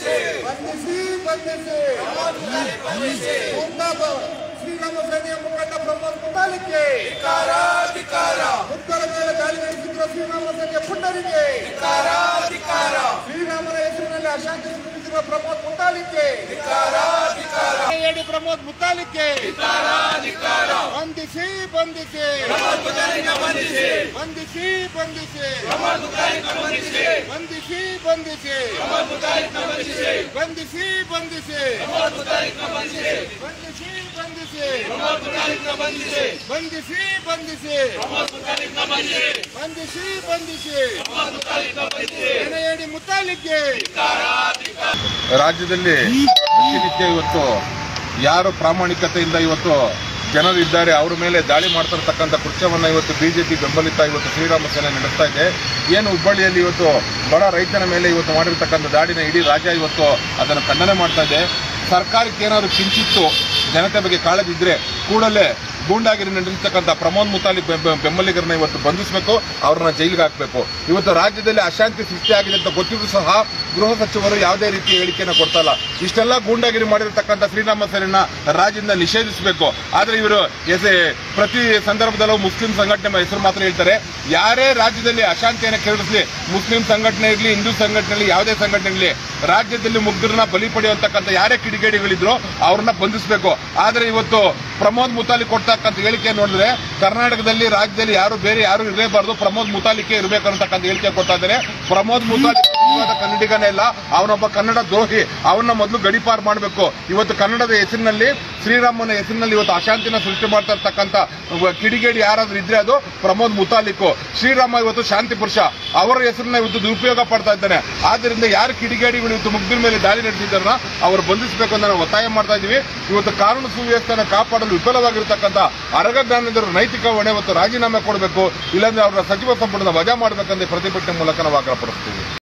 ಬಂಧಿಸಿ ಬಂಧಿಸಿ ಮುಗ್ಧ ಶ್ರೀರಾಮ ಸೇನೆಯ ಮುಖಂಡ ಪ್ರಮೋದ್ ಮುತಾಲಿಕ್ಕೆ ಮುಗ್ಧರ ಮೇಲೆ ದಾಳಿ ನಡೆಸಿರುವ ಶ್ರೀರಾಮ ಸೇನೆಯ ಪುಂಡರಿಗೆ ಶ್ರೀರಾಮನ ಹೆಸರಿನಲ್ಲಿ ಅಶಾಂತಿ ಸೃಷ್ಟಿಸಿರುವ ಪ್ರಮೋದ್ ಮುತಾಲಿಕ್ಕೆ ಹೇಳಿ ಪ್ರಮೋದ್ ಮುತಾಲಿಕ್ಕೆ ಬಂಧಿಸಿ ಬಂಧಿಸಿ ಬಂಧಿಸಿ ಬಂಧಿಸಿ ಬಂಧಿಸಿ ಬಂಧಿಸಿ ಬಂಧಿಸಿ ಬಂಧಿಸಿ ಬಂಧಿಸಿ ಬಂಧಿಸಿ ಬಂಧಿಸಿ ಬಂಧಿಸಿ ಬಂಧಿಸಿ ಬಂಧಿಸಿ ಹೇಳಿ ಮುತಾಲಿಕ್ಕೆ ರಾಜ್ಯದಲ್ಲಿ ಪ್ರತಿನಿತ್ಯ ಇವತ್ತು ಯಾರು ಪ್ರಾಮಾಣಿಕತೆಯಿಂದ ಇವತ್ತು ಜನರು ಇದ್ದಾರೆ ಅವರ ಮೇಲೆ ದಾಳಿ ಮಾಡ್ತಿರ್ತಕ್ಕಂಥ ಕೃತ್ಯವನ್ನ ಇವತ್ತು ಬಿಜೆಪಿ ಬೆಂಬಲಿತ ಇವತ್ತು ಶ್ರೀರಾಮ ಸೇನೆ ನಡೆಸ್ತಾ ಇದೆ ಏನು ಹುಬ್ಬಳ್ಳಿಯಲ್ಲಿ ಇವತ್ತು ಬಡ ರೈತನ ಮೇಲೆ ಇವತ್ತು ಮಾಡಿರ್ತಕ್ಕಂಥ ದಾಳಿನ ಇಡೀ ರಾಜ್ಯ ಇವತ್ತು ಅದನ್ನು ಖಂಡನೆ ಮಾಡ್ತಾ ಇದೆ ಸರ್ಕಾರಕ್ಕೆ ಏನಾದ್ರು ಕಿಂಚಿತ್ತು ಜನತೆ ಬಗ್ಗೆ ಕಾಳಜಿ ಇದ್ರೆ ಕೂಡಲೇ ಗೂಂಡಾಗಿರಿ ನಡೆಸತಕ್ಕಂಥ ಪ್ರಮೋದ್ ಮುತಾಲಿಕ್ ಬೆಂಬ- ಬೆಂಬಲಿಗರನ್ನ ಇವತ್ತು ಬಂಧಿಸಬೇಕು ಅವ್ರನ್ನ ಜೈಲಿಗೆ ಹಾಕಬೇಕು ಇವತ್ತು ರಾಜ್ಯದಲ್ಲಿ ಅಶಾಂತಿ ಸೃಷ್ಟಿಯಾಗಿದೆ ಅಂತ ಗೊತ್ತಿದ್ರು ಸಹ ಗೃಹ ಸಚಿವರು ಯಾವುದೇ ರೀತಿಯ ಹೇಳಿಕೆಯನ್ನು ಕೊಡ್ತಾ ಇಲ್ಲ ಇಷ್ಟೆಲ್ಲ ಗೂಂಡಾಗಿರಿ ಮಾಡಿರ್ತಕ್ಕಂಥ ಶ್ರೀರಾಮ ಸೇನೆಯನ್ನ ರಾಜ್ಯದಿಂದ ನಿಷೇಧಿಸಬೇಕು ಆದ್ರೆ ಇವರು ಎಸೆ ಪ್ರತಿ ಸಂದರ್ಭದಲ್ಲೂ ಮುಸ್ಲಿಂ ಸಂಘಟನೆ ಹೆಸರು ಮಾತ್ರ ಹೇಳ್ತಾರೆ ಯಾರೇ ರಾಜ್ಯದಲ್ಲಿ ಅಶಾಂತಿಯನ್ನು ಕೆರಳಿಸಲಿ ಮುಸ್ಲಿಂ ಸಂಘಟನೆ ಇರಲಿ ಹಿಂದೂ ಸಂಘಟನೆ ಇರಲಿ ಯಾವುದೇ ಸಂಘಟನೆ ಇರಲಿ ರಾಜ್ಯದಲ್ಲಿ ಮುಗ್ಧರನ್ನ ಬಲಿ ಪಡೆಯುವಂತಕ್ಕಂಥ ಯಾರೇ ಕಿಡಿಗೇಡಿಗಳಿದ್ರು ಅವ್ರನ್ನ ಬಂಧಿಸಬೇಕು ಆದ್ರೆ ಇವತ್ತು ಪ್ರಮೋದ್ ಮುತಾಲಿಕ್ ಕೊಡ್ತಕ್ಕಂಥ ಹೇಳಿಕೆ ನೋಡಿದ್ರೆ ಕರ್ನಾಟಕದಲ್ಲಿ ರಾಜ್ಯದಲ್ಲಿ ಯಾರು ಬೇರೆ ಯಾರು ಇರಲೇಬಾರದು ಪ್ರಮೋದ್ ಮುತಾಲಿಕೆ ಇರಬೇಕು ಅನ್ನತಕ್ಕಂಥ ಹೇಳಿಕೆ ಕೊಡ್ತಾ ಇದ್ದಾರೆ ಪ್ರಮೋದ್ ಮುತಾಲಿಕ್ ನಿಜವಾದ ಕನ್ನಡಿಗನೇ ಇಲ್ಲ ಅವನೊಬ್ಬ ಕನ್ನಡ ದ್ರೋಹಿ ಅವನ್ನ ಮೊದಲು ಗಡಿಪಾರು ಮಾಡಬೇಕು ಇವತ್ತು ಕನ್ನಡದ ಹೆಸರಿನಲ್ಲಿ ಶ್ರೀರಾಮನ ಹೆಸರಿನಲ್ಲಿ ಇವತ್ತು ಅಶಾಂತಿನ ಸೃಷ್ಟಿ ಮಾಡ್ತಾ ಇರ್ತಕ್ಕಂಥ ಒಬ್ಬ ಕಿಡಿಗೇಡಿ ಯಾರಾದ್ರೂ ಇದ್ರೆ ಅದು ಪ್ರಮೋದ್ ಮುತಾಲಿಕ್ ಶ್ರೀರಾಮ ಇವತ್ತು ಶಾಂತಿ ಪುರುಷ ಅವರ ಹೆಸರನ್ನ ಇವತ್ತು ದುರುಪಯೋಗ ಪಡ್ತಾ ಇದ್ದಾನೆ ಆದ್ರಿಂದ ಯಾರು ಕಿಡಿಗೇಡಿಗಳು ಇವತ್ತು ಮುಗ್ದಿನ ಮೇಲೆ ದಾಳಿ ನಡೆಸಿದಾರನ್ನ ಅವರು ಬಂಧಿಸಬೇಕು ಅಂತ ನಾವು ಒತ್ತಾಯ ಮಾಡ್ತಾ ಇದೀವಿ ಇವತ್ತು ಕಾನೂನು ಸುವ್ಯವಸ್ಥೆಯನ್ನು ಕಾಪಾಡಲು ವಿಫಲವಾಗಿರ್ತಕ್ಕಂಥ ಅರಗ ಜ್ಞಾನದವರು ನೈತಿಕ ಹೊಣೆ ಮತ್ತು ರಾಜೀನಾಮೆ ಕೊಡಬೇಕು ಇಲ್ಲಾಂದ್ರೆ ಅವರ ಸಚಿವ ಸಂಪುಟದ ವಜಾ ಮಾಡಬೇಕಂತ ಪ್ರತಿಭಟನೆ ಮೂಲಕ ನಾವು ಆಗ್ರಹಪಡಿಸ್ತೀವಿ